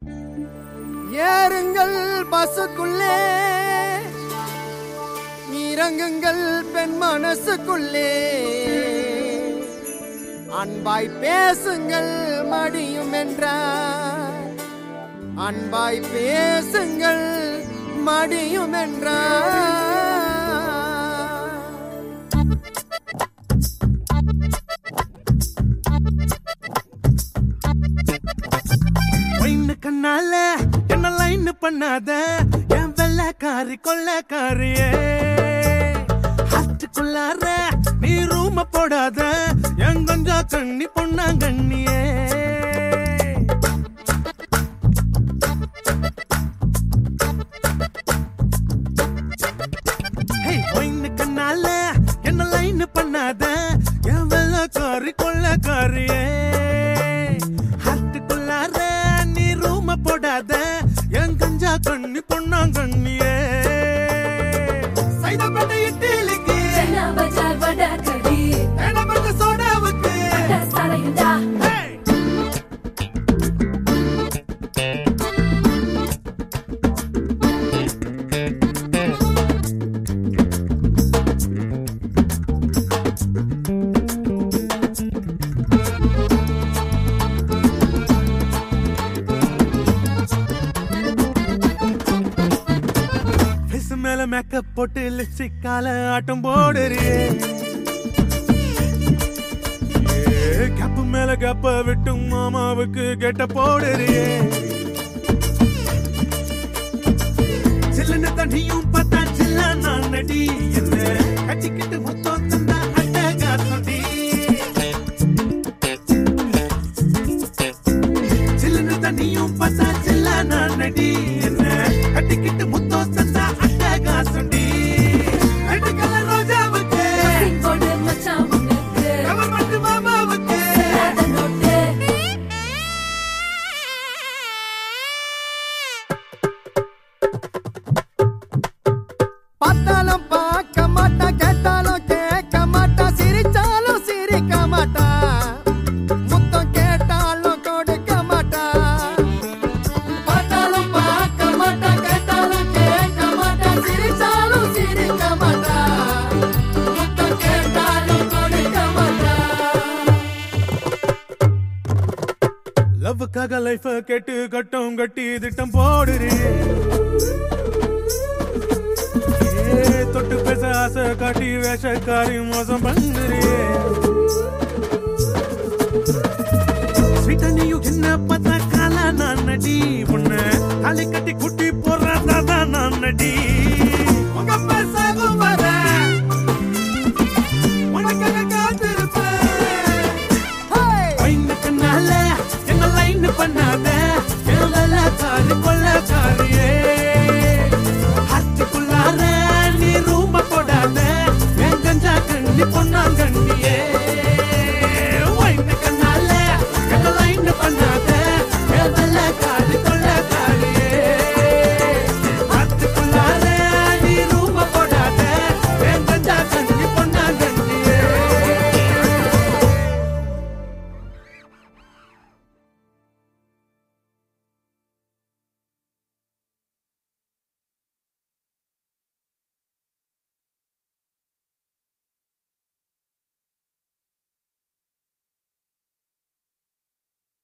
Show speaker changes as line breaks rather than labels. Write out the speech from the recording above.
ஏறுங்கள் பஸ்ஸுக்குள்ளே இறங்குங்கள் பெண் மனசுக்குள்ளே அன்பாய் பேசுங்கள் மடியும் என்றார் அன்பாய் பேசுங்கள் மடியும் என்றார்
ஒயின்னு கண்ணால என்ன லைன் பண்ணாத என் வெள்ளக்காரி கொள்ளக்காரியே ஹாஸ்டுக்குள்ளார நீ ரூம போடாத என் கொஞ்சா கண்ணி பொண்ணாங்கண்ணியே ஹே ஒயின்னு கண்ணால என்ன லைன் பண்ணாத என் வெள்ளக்காரி கொள்ளக்காரியே ஹார்ட்டுக்குள்ளார நீ ரூம போடாத என் கஞ்சா கண்ணி பொண்ணாங்கண்ணியே சைதாப்பேட்டை இட்லிக்கு
சென்னா பஜார் வடகடி
தேனப்பட்ட சோடாவுக்கு
சாலையுண்டா
ஹே ஃபேஸ் மேல மேக்கப் போட்டு லிப்ஸ்டிக்கால ஆட்டம் போடுறியே கப்பு மேல கப்ப விட்டு மாமாவுக்கு கெட்ட போடுறியே சில்லுன்னு தண்ணியும் பார்த்தா சில்ல நான் நடி என்ன கட்டிக்கிட்டு முத்தம் தந்தா அட்டகா சொடி சில்லுன்னு தண்ணியும் பார்த்தா சில்ல நான் நடி என்ன கட்டிக்கிட்டு முத்தம் தந்தா அட்டகா சொடி ரெண்டு கலர் ரோஜாவுக்கு
போடு மச்சான் உனக்கு
கவர்மெண்ட் மாமாவுக்கு
அத நோட்டு
பார்த்தாலும் பார்க்க மாட்டா கேட்டாலும் கேட்க மாட்டா சிரிச்சாலும் சிரிக்க மாட்டா முத்தம் கேட்டாலும் கொடுக்க மாட்டா பார்த்தாலும் பார்க்க மாட்டா கேட்டாலும் கேட்க மாட்டா சிரிச்சாலும் சிரிக்க மாட்டா முத்தம் கேட்டாலும் கொடுக்க மாட்டா
லவ்வுக்காக லைஃப கேட்டு கட்டம் கட்டி திட்டம் போடுறியே ஏ, தொட்டு பேச ஆசை காட்டி வேஷக்காரி மோசம் பண்ணுறியே ஸ்வீட்ட நீயும் என்ன